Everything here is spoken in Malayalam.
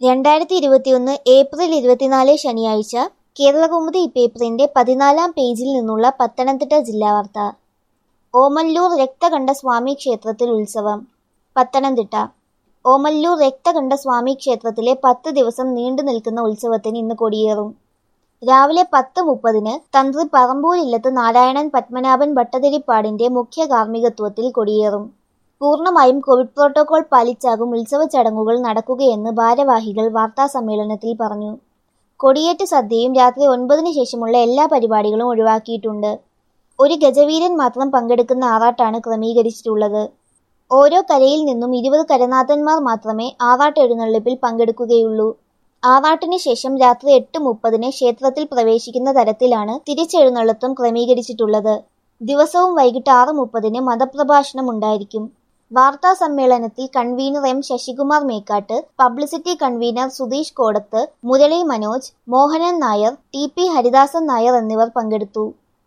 രണ്ടായിരത്തി ഇരുപത്തിയൊന്ന് ഏപ്രിൽ ഇരുപത്തിനാല് ശനിയാഴ്ച കേരളകൗമുദി പേപ്പറിന്റെ പതിനാലാം പേജിൽ നിന്നുള്ള പത്തനംതിട്ട ജില്ലാ വാർത്ത ഓമല്ലൂർ രക്തകണ്ഠ സ്വാമി ക്ഷേത്രത്തിൽ ഉത്സവം പത്തനംതിട്ട ഓമല്ലൂർ രക്തകണ്ഠ സ്വാമി ക്ഷേത്രത്തിലെ പത്ത് ദിവസം നീണ്ടു നിൽക്കുന്ന ഉത്സവത്തിന് ഇന്ന് കൊടിയേറും രാവിലെ പത്ത് മുപ്പതിന് തന്ത്രി പറമ്പൂരില്ലത്ത് നാരായണൻ പത്മനാഭൻ ഭട്ടതിരിപ്പാടിന്റെ മുഖ്യ കാർമ്മികത്വത്തിൽ കൊടിയേറും പൂർണ്ണമായും കോവിഡ് പ്രോട്ടോകോൾ പാലിച്ചാകും ഉത്സവ ചടങ്ങുകൾ നടക്കുകയെന്ന് ഭാരവാഹികൾ വാർത്താസമ്മേളനത്തിൽ പറഞ്ഞു കൊടിയേറ്റ് സദ്യയും രാത്രി ഒൻപതിന് ശേഷമുള്ള എല്ലാ പരിപാടികളും ഒഴിവാക്കിയിട്ടുണ്ട് ഒരു ഗജവീരൻ മാത്രം പങ്കെടുക്കുന്ന ആറാട്ടാണ് ക്രമീകരിച്ചിട്ടുള്ളത് ഓരോ കരയിൽ നിന്നും ഇരുപത് കരനാഥന്മാർ മാത്രമേ ആറാട്ട് എഴുന്നള്ളിപ്പിൽ പങ്കെടുക്കുകയുള്ളൂ ആറാട്ടിന് ശേഷം രാത്രി എട്ട് മുപ്പതിന് ക്ഷേത്രത്തിൽ പ്രവേശിക്കുന്ന തരത്തിലാണ് തിരിച്ചെഴുന്നള്ളത്തും ക്രമീകരിച്ചിട്ടുള്ളത് ദിവസവും വൈകിട്ട് ആറ് മുപ്പതിന് മതപ്രഭാഷണം ഉണ്ടായിരിക്കും വാർത്താ സമ്മേളനത്തിൽ convener M Sasikumar Mekkatt publicity convener Sudheesh Kodath Murali Manoj Mohanan Nair T P Haridasan Nair എന്നിവർ പങ്കെടുത്തു